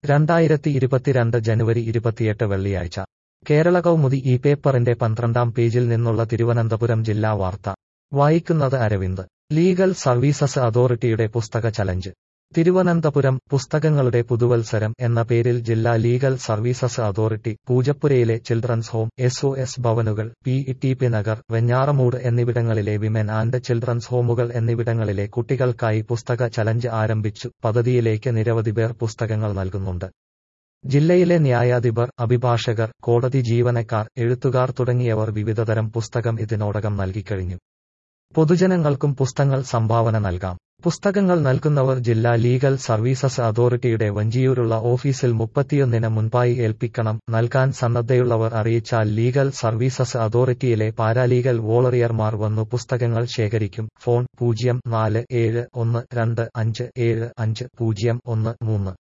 രണ്ടായിരത്തി ഇരുപത്തിരണ്ട് ജനുവരി ഇരുപത്തിയെട്ട് വെള്ളിയാഴ്ച കേരള കൗമുദി ഈ പേപ്പറിന്റെ പന്ത്രണ്ടാം പേജിൽ നിന്നുള്ള തിരുവനന്തപുരം ജില്ലാ വാർത്ത വായിക്കുന്നത് അരവിന്ദ് ലീഗൽ സർവീസസ് അതോറിറ്റിയുടെ പുസ്തക ചലഞ്ച് തിരുവനന്തപുരം പുസ്തകങ്ങളുടെ പുതുവത്സരം എന്ന പേരിൽ ജില്ലാ ലീഗൽ സർവീസസ് അതോറിറ്റി പൂജപ്പുരയിലെ children's home S O S ഭവനുകൾ P T P Nagar Venjaramoodu എന്നിവിടങ്ങളിലെ വിമൻ ആൻഡ് ചിൽഡ്രൻസ് ഹോമുകൾ എന്നിവിടങ്ങളിലെ കുട്ടികൾക്കായി പുസ്തക ചലഞ്ച് ആരംഭിച്ചു പദ്ധതിയിലേക്ക് നിരവധി പേർ പുസ്തകങ്ങൾ നൽകുന്നുണ്ട് ജില്ലയിലെ ന്യായാധിപർ അഭിഭാഷകർ കോടതി ജീവനക്കാർ എഴുത്തുകാർ തുടങ്ങിയവർ വിവിധതരം പുസ്തകം ഇതിനോടകം നൽകിക്കഴിഞ്ഞു പൊതുജനങ്ങൾക്കും പുസ്തകങ്ങൾ സംഭാവന നൽകാം പുസ്തകങ്ങൾ നൽകുന്നവർ ജില്ലാ ലീഗൽ സർവീസസ് അതോറിറ്റിയുടെ വഞ്ചിയൂരുള്ള ഓഫീസിൽ മുപ്പത്തിയൊന്നിന് മുൻപായി ഏൽപ്പിക്കണം നൽകാൻ സന്നദ്ധയുള്ളവർ അറിയിച്ചാൽ ലീഗൽ സർവീസസ് അതോറിറ്റിയിലെ പാരാലീഗൽ വോളറിയർമാർ വന്നു പുസ്തകങ്ങൾ ശേഖരിക്കും ഫോൺ പൂജ്യം നാല് ഏഴ് ഒന്ന് രണ്ട് അഞ്ച് ഏഴ് അഞ്ച് പൂജ്യം ഒന്ന് മൂന്ന്